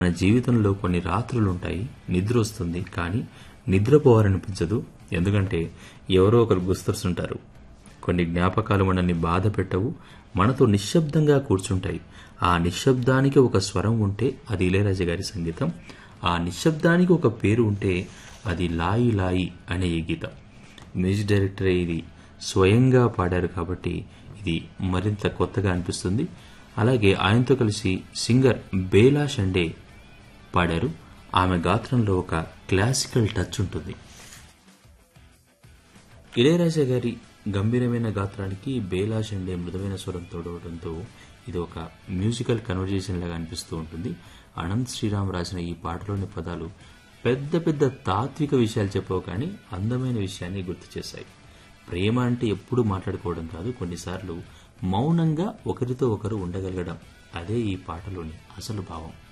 మన జీవితంలో కొన్ని రాత్రులు ఉంటాయి నిద్ర వస్తుంది కానీ నిద్రపోవాలనిపించదు ఎందుకంటే ఎవరో ఒకరు గుర్తొస్తుంటారు కొన్ని జ్ఞాపకాలు మనల్ని బాధ పెట్టవు మనతో నిశ్శబ్దంగా కూర్చుంటాయి ఆ నిశ్శబ్దానికి ఒక స్వరం ఉంటే అది ఇళయరాజా గారి సంగీతం ఆ నిశ్శబ్దానికి ఒక పేరు ఉంటే అది లాయి లాయి అనే ఈ గీతం మ్యూజిక్ డైరెక్టర్ ఇది స్వయంగా పాడారు కాబట్టి ఇది మరింత కొత్తగా అనిపిస్తుంది అలాగే ఆయనతో కలిసి సింగర్ బేలా షండే పాడారు ఆమె గాత్రంలో ఒక క్లాసికల్ టచ్ ఉంటుంది ఇళయరాజా గారి గంభీరమైన గాత్రానికి బేలా షండే మృదువైన స్వరం తోడవడంతో ఇది ఒక మ్యూజికల్ కన్వర్జేషన్ లాగా అనిపిస్తూ ఉంటుంది అనంత్ శ్రీరామ్ రాసిన ఈ పాటలోని పదాలు పెద్ద పెద్ద తాత్విక విషయాలు చెప్పవు కానీ అందమైన విషయాన్ని గుర్తు చేశాయి ప్రేమ అంటే ఎప్పుడూ మాట్లాడుకోవడం కాదు కొన్నిసార్లు మౌనంగా ఒకరితో ఒకరు ఉండగలగడం అదే ఈ పాటలోని అసలు భావం